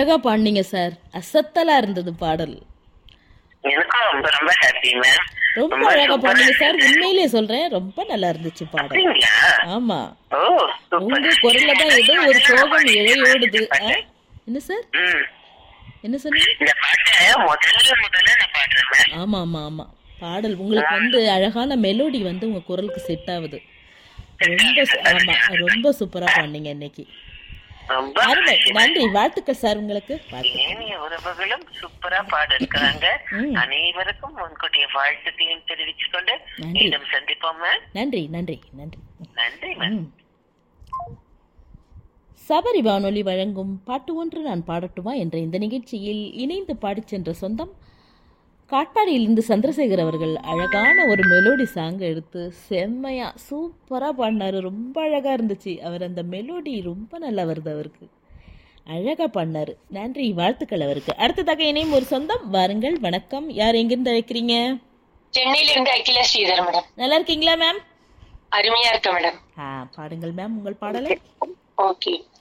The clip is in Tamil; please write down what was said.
அழகா பாடினீங்க சார் அசத்தலா இருந்தது பாடல் எனக்கும் ரொம்ப ரொம்ப ஹாப்பி மேம் ரொம்ப அழகா பாடுனீங்க சார் உண்மையிலேயே சொல்றேன் ரொம்ப நல்லா இருந்துச்சு பாடல் அப்படிங்களா ஆமா ஓ சூப்பர் உங்க குரல்ல தான் ஏதோ ஒரு சோகம் இழையோடுது ஆ? என்ன சார் ம் என்ன சொன்னீங்க இந்த பாட்டை முதல்ல முதல்ல நான் பாடுறேன் மேம் ஆமா ஆமா ஆமா பாடல் உங்களுக்கு வந்து அழகான மெலோடி வந்து உங்க குரலுக்கு செட் ஆகுது ரொம்ப சு- ஆமா ரொம்ப சூப்பரா பாடுனீங்க இன்னைக்கு ரொம்ப அருமை நன்றி வாழ்த்துக்கள் சார் உங்களுக்கு வாழ்த்து ஏனைய உறவுகளும் சூப்பரா பாட இருக்கிறாங்க ம். அனைவருக்கும் முன்கூட்டிய வாழ்த்துக்களையும் தெரிவித்துக் கொண்டு நன்றி. மீண்டும் சந்திப்போம் மேம் நன்றி நன்றி நன்றி நன்றி மேம் ம். சபரி வானொலி வழங்கும் பாட்டு ஒன்று நான் பாடட்டுமா என்ற இந்த நிகழ்ச்சியில் இணைந்து பாடிச் சென்ற சொந்தம் காட்பாடியிலிருந்து சந்திரசேகர் அவர்கள் அழகான ஒரு மெலோடி சாங் எடுத்து செம்மையா சூப்பராக பாடினாரு ரொம்ப அழகாக இருந்துச்சு அவர் அந்த மெலோடி ரொம்ப நல்லா வருது அவருக்கு அழகாக பாடினாரு நன்றி வாழ்த்துக்கள் அவருக்கு அடுத்ததாக இணையும் ஒரு சொந்தம் வாருங்கள் வணக்கம் யார் எங்கிருந்து அழைக்கிறீங்க சென்னையில இருந்து அகிலா ஸ்ரீதர் மேடம் நல்லா இருக்கீங்களா மேம் அருமையா இருக்க மேடம் ஆ பாடுங்கள் மேம் உங்கள் பாடலை ஓகே